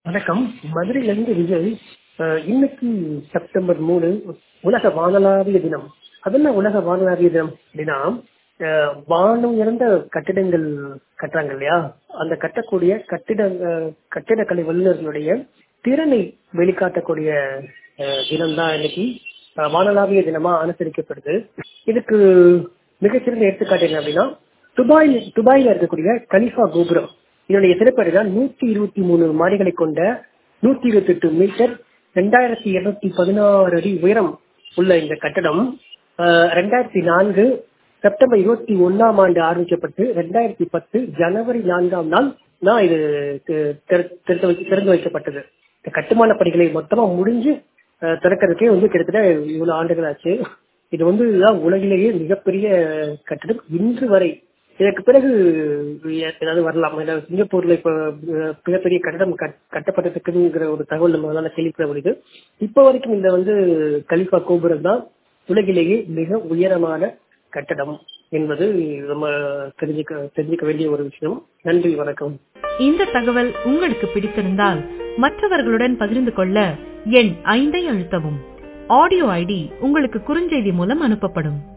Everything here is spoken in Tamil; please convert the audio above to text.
வணக்கம் மதுரையிலிருந்து விஜய் அஹ், இன்னைக்கு செப்டம்பர் மூணு உலக வானளாவிய தினம் அதென்ன உலக வானளாவிய தினம் அப்படின்னா அஹ், வானம் உயர்ந்த கட்டிடங்கள் கட்டுறாங்க இல்லையா அந்த கட்டக்கூடிய கட்டிட அஹ், கட்டிடக்கலை வல்லுநர்களுடைய திறனை வெளிக்காட்டக்கூடிய தினம் தான் இன்னைக்கு அஹ், வானளாவிய தினமா அனுசரிக்கப்படுது இதுக்கு மிகச்சிறந்த எடுத்துக்காட்டு என்ன அப்படின்னா துபாயில் துபாயில இருக்கக்கூடிய கலிஃபா கோபுரம் இதனுடைய சிறப்பு தான் நூத்தி இருபத்தி மூணு மாடிகளை கொண்ட நூத்தி இருபத்தி எட்டு மீட்டர் ரெண்டாயிரத்தி இருநூத்தி பதினாறு அடி உயரம் உள்ள இந்த கட்டடம் ஆஹ், ரெண்டாயிரத்தி நான்கு செப்டம்பர் இருபத்தி ஒன்னாம் ஆண்டு ஆரம்பிக்கப்பட்டு ரெண்டாயிரத்தி பத்து ஜனவரி நான்காம் நாள் தான் இது தி- திற- திறந்து வைக்க- திறந்து வைக்கப்பட்டது இந்த கட்டுமான பணிகளை மொத்தமா முடிஞ்சு ஆஹ், திறக்கிறதுக்கே வந்து கிட்டத்தட்ட இவ்வளவு ஆண்டுகள் ஆச்சு இது வந்து இதுதான் உலகிலேயே மிகப்பெரிய கட்டடம் இன்று வரை இதற்கு பிறகு ஏதாவது வரலாம் ஏதாவது சிங்கப்பூர்ல இப்ப அஹ், மிகப்பெரிய கட்டடம் கட்- கட்டப்பட்டிருக்குங்கிற ஒரு தகவல் நம்ம அதனால கேள்விப்பட முடியுது இப்போ வரைக்கும் இந்த வந்து கலிஃபா கோபுரம் தான் உலகிலேயே மிக உயரமான கட்டடம் என்பது நம்ம தெரிஞ்சுக்க தெரிஞ்சுக்க வேண்டிய ஒரு விஷயம் நன்றி வணக்கம் இந்த தகவல் உங்களுக்கு பிடித்திருந்தால் மற்றவர்களுடன் பகிர்ந்து கொள்ள எண் ஐந்தை அழுத்தவும் ஆடியோ ஐடி உங்களுக்கு குறுஞ்செய்தி மூலம் அனுப்பப்படும்